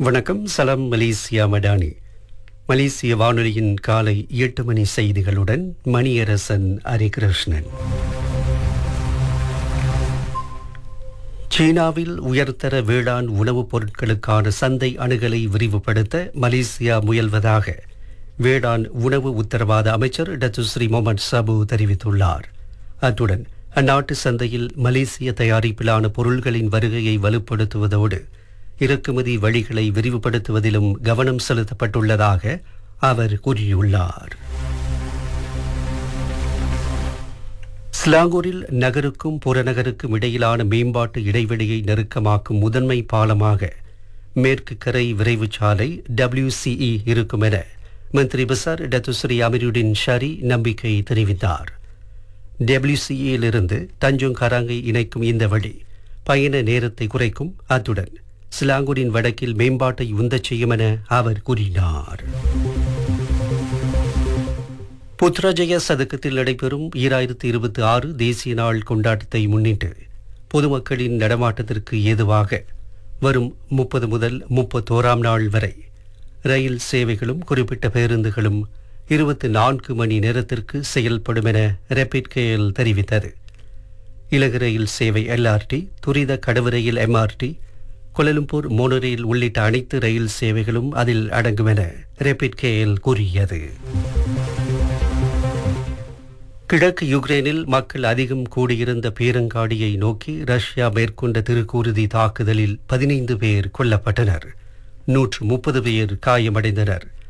வணக்கம் சலாம் மலேசியா மடானி மலேசிய வானொலியின் காலை எட்டு மணி செய்திகளுடன் மணியரசன் ஹரிகிருஷ்ணன் சீனாவில் உயர்தர வேளாண் உணவுப் பொருட்களுக்கான சந்தை அணுகலை விரிவுபடுத்த மலேசியா முயல்வதாக வேளாண் உணவு உத்தரவாத அமைச்சர் டத்துஸ்ரீ முகமது சபு தெரிவித்துள்ளார் அத்துடன் அந்நாட்டு சந்தையில் மலேசிய தயாரிப்பிலான பொருள்களின் வருகையை வலுப்படுத்துவதோடு இறக்குமதி வழிகளை விரிவுபடுத்துவதிலும் கவனம் செலுத்தப்பட்டுள்ளதாக அவர் கூறியுள்ளார் ஸ்லாங்கூரில் நகருக்கும் புறநகருக்கும் இடையிலான மேம்பாட்டு இடைவெளியை நெருக்கமாக்கும் முதன்மை பாலமாக மேற்கு கரை விரைவு சாலை டபிள்யூசிஇ இருக்கும் என மந்திரி பசார் டத்துஸ்ரீ அமீருடின் ஷரி நம்பிக்கை தெரிவித்தார் டபிள்யூசிஇயிலிருந்து தஞ்சோங் கராங்கை இணைக்கும் இந்த வழி பயண நேரத்தை குறைக்கும் அத்துடன் சிலாங்கூரின் வடக்கில் மேம்பாட்டை உந்தச் செய்யும் என அவர் கூறினார் புத்ராஜய சதுக்கத்தில் நடைபெறும் ஈராயிரத்தி இருபத்தி ஆறு தேசிய நாள் கொண்டாட்டத்தை முன்னிட்டு பொதுமக்களின் நடமாட்டத்திற்கு ஏதுவாக வரும் முப்பது முதல் முப்பத்தோராம் நாள் வரை ரயில் சேவைகளும் குறிப்பிட்ட பேருந்துகளும் இருபத்தி நான்கு மணி நேரத்திற்கு செயல்படும் என ரேபிட் கேஎல் தெரிவித்தது இலகு ரயில் சேவை எல்ஆர்டி துரித கடவு ரயில் எம்ஆர்டி கொலலும்பூர் மோனோரயில் உள்ளிட்ட அனைத்து ரயில் சேவைகளும் அதில் அடங்கும் என ரேபிட் கேஎல் கூறியது கிழக்கு யுக்ரைனில் மக்கள் அதிகம் கூடியிருந்த பேரங்காடியை நோக்கி ரஷ்யா மேற்கொண்ட திருக்கூறுதி தாக்குதலில் பதினைந்து பேர் கொல்லப்பட்டனர் நூற்று முப்பது பேர் காயமடைந்தனர்